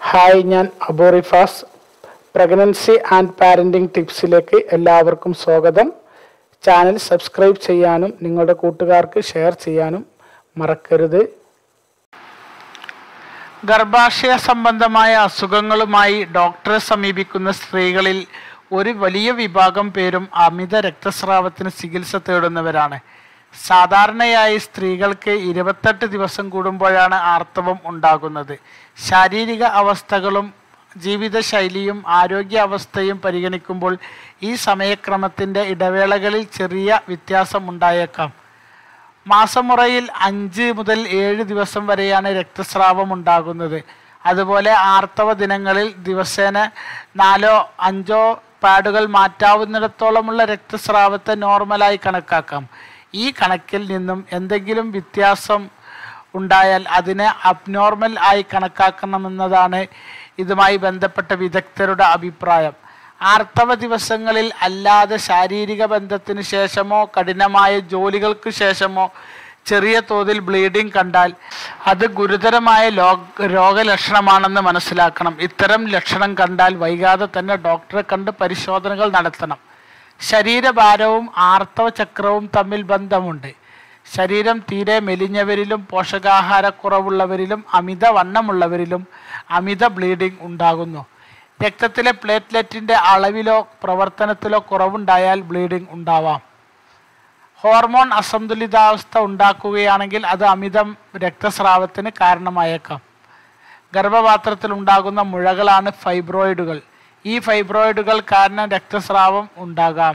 hi ഞാൻ അബോറിഫാസ് pregnancy and parenting ടിപ്സിലേക്ക് എല്ലാവർക്കും സ്വാഗതം ചാനൽ സബ്സ്ക്രൈബ് ചെയ്യാനും നിങ്ങളുടെ കൂട്ടുകാർക്ക് ഷെയർ ചെയ്യാനും മറക്കരുത് ഗർഭാശയ സംബന്ധമായ അസുഖങ്ങളുമായി ഡോക്ടറെ സമീപിക്കുന്ന സ്ത്രീകളിൽ ഒരു വലിയ വിഭാഗം പേരും അമിത രക്തസ്രാവത്തിന് ചികിത്സ തേടുന്നവരാണ് സാധാരണയായി സ്ത്രീകൾക്ക് ഇരുപത്തെട്ട് ദിവസം കൂടുമ്പോഴാണ് ആർത്തവം ഉണ്ടാകുന്നത് ശാരീരിക അവസ്ഥകളും ജീവിതശൈലിയും ആരോഗ്യ അവസ്ഥയും പരിഗണിക്കുമ്പോൾ ഈ സമയക്രമത്തിൻ്റെ ഇടവേളകളിൽ ചെറിയ വ്യത്യാസം ഉണ്ടായേക്കാം മാസമുറയിൽ അഞ്ച് മുതൽ ഏഴ് ദിവസം വരെയാണ് രക്തസ്രാവം ഉണ്ടാകുന്നത് അതുപോലെ ആർത്തവ ദിനങ്ങളിൽ ദിവസേന നാലോ അഞ്ചോ പാഡുകൾ മാറ്റാവുന്നിടത്തോളമുള്ള രക്തസ്രാവത്തെ നോർമലായി കണക്കാക്കാം ഈ കണക്കിൽ നിന്നും എന്തെങ്കിലും വ്യത്യാസം ഉണ്ടായാൽ അതിനെ അബ്നോർമൽ ആയി കണക്കാക്കണമെന്നതാണ് ഇതുമായി ബന്ധപ്പെട്ട വിദഗ്ധരുടെ അഭിപ്രായം ആർത്തവ ദിവസങ്ങളിൽ അല്ലാതെ ശാരീരിക ബന്ധത്തിന് ശേഷമോ കഠിനമായ ജോലികൾക്ക് ശേഷമോ ചെറിയ തോതിൽ ബ്ലീഡിംഗ് കണ്ടാൽ അത് ഗുരുതരമായ ലോക രോഗലക്ഷണമാണെന്ന് മനസ്സിലാക്കണം ഇത്തരം ലക്ഷണം കണ്ടാൽ വൈകാതെ തന്നെ ഡോക്ടറെ കണ്ട് പരിശോധനകൾ നടത്തണം ശരീരഭാരവും ആർത്തവ ചക്രവും തമ്മിൽ ബന്ധമുണ്ട് ശരീരം തീരെ മെലിഞ്ഞവരിലും പോഷകാഹാരക്കുറവുള്ളവരിലും അമിത വണ്ണമുള്ളവരിലും അമിത ബ്ലീഡിംഗ് ഉണ്ടാകുന്നു രക്തത്തിലെ പ്ലേറ്റ്ലെറ്റിൻ്റെ അളവിലോ പ്രവർത്തനത്തിലോ കുറവുണ്ടായാൽ ബ്ലീഡിംഗ് ഉണ്ടാവാം ഹോർമോൺ അസന്തുലിതാവസ്ഥ ഉണ്ടാക്കുകയാണെങ്കിൽ അത് അമിതം രക്തസ്രാവത്തിന് കാരണമായേക്കാം ഗർഭപാത്രത്തിൽ ഉണ്ടാകുന്ന മുഴകളാണ് ഫൈബ്രോയിഡുകൾ ഈ ഫൈബ്രോയിഡുകൾ കാരണം രക്തസ്രാവം ഉണ്ടാകാം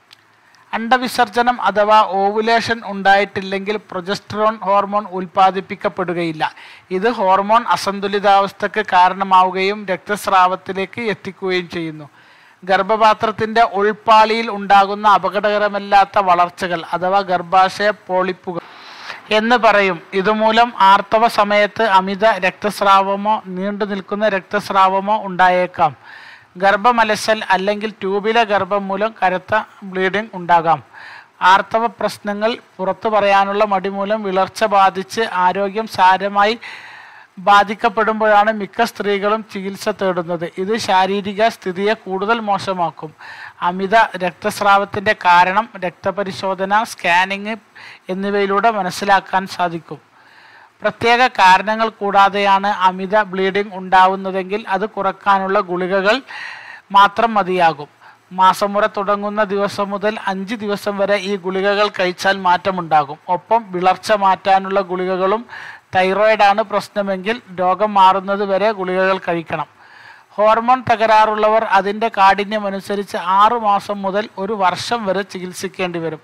അണ്ടവിസർജനം അഥവാ ഓവുലേഷൻ ഉണ്ടായിട്ടില്ലെങ്കിൽ പ്രൊജസ്ട്രോൺ ഹോർമോൺ ഉൽപ്പാദിപ്പിക്കപ്പെടുകയില്ല ഇത് ഹോർമോൺ അസന്തുലിതാവസ്ഥയ്ക്ക് കാരണമാവുകയും രക്തസ്രാവത്തിലേക്ക് എത്തിക്കുകയും ചെയ്യുന്നു ഗർഭപാത്രത്തിൻ്റെ ഉൾപ്പാളിയിൽ ഉണ്ടാകുന്ന അപകടകരമല്ലാത്ത വളർച്ചകൾ അഥവാ ഗർഭാശയ പോളിപ്പുകൾ എന്ന് പറയും ഇതുമൂലം ആർത്തവ സമയത്ത് അമിത രക്തസ്രാവമോ നീണ്ടു നിൽക്കുന്ന രക്തസ്രാവമോ ഉണ്ടായേക്കാം ഗർഭമലസൽ അല്ലെങ്കിൽ ട്യൂബിലെ ഗർഭം മൂലം കരുത്ത ബ്ലീഡിംഗ് ഉണ്ടാകാം ആർത്തവ പ്രശ്നങ്ങൾ പുറത്തു പറയാനുള്ള മടി മൂലം വിളർച്ച ബാധിച്ച് ആരോഗ്യം സാരമായി ബാധിക്കപ്പെടുമ്പോഴാണ് മിക്ക സ്ത്രീകളും ചികിത്സ തേടുന്നത് ഇത് ശാരീരിക സ്ഥിതിയെ കൂടുതൽ മോശമാക്കും അമിത രക്തസ്രാവത്തിൻ്റെ കാരണം രക്തപരിശോധന സ്കാനിങ് എന്നിവയിലൂടെ മനസ്സിലാക്കാൻ സാധിക്കും പ്രത്യേക കാരണങ്ങൾ കൂടാതെയാണ് അമിത ബ്ലീഡിംഗ് ഉണ്ടാവുന്നതെങ്കിൽ അത് കുറക്കാനുള്ള ഗുളികകൾ മാത്രം മതിയാകും മാസമുറ തുടങ്ങുന്ന ദിവസം മുതൽ അഞ്ച് ദിവസം വരെ ഈ ഗുളികകൾ കഴിച്ചാൽ മാറ്റമുണ്ടാകും ഒപ്പം വിളർച്ച മാറ്റാനുള്ള ഗുളികകളും തൈറോയിഡാണ് പ്രശ്നമെങ്കിൽ രോഗം മാറുന്നത് വരെ ഗുളികകൾ കഴിക്കണം ഹോർമോൺ തകരാറുള്ളവർ അതിൻ്റെ കാഠിന്യമനുസരിച്ച് ആറു മാസം മുതൽ ഒരു വർഷം വരെ ചികിത്സിക്കേണ്ടി വരും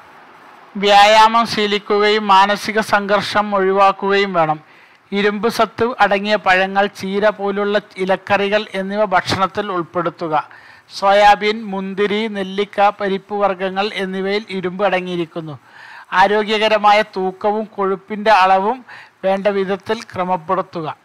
വ്യായാമം ശീലിക്കുകയും മാനസിക സംഘർഷം ഒഴിവാക്കുകയും വേണം ഇരുമ്പ് സത്ത് അടങ്ങിയ പഴങ്ങൾ ചീര പോലുള്ള ഇലക്കറികൾ എന്നിവ ഭക്ഷണത്തിൽ ഉൾപ്പെടുത്തുക സോയാബീൻ മുന്തിരി നെല്ലിക്ക പരിപ്പ് വർഗ്ഗങ്ങൾ എന്നിവയിൽ ഇരുമ്പ് അടങ്ങിയിരിക്കുന്നു ആരോഗ്യകരമായ തൂക്കവും കൊഴുപ്പിൻ്റെ അളവും വേണ്ട വിധത്തിൽ ക്രമപ്പെടുത്തുക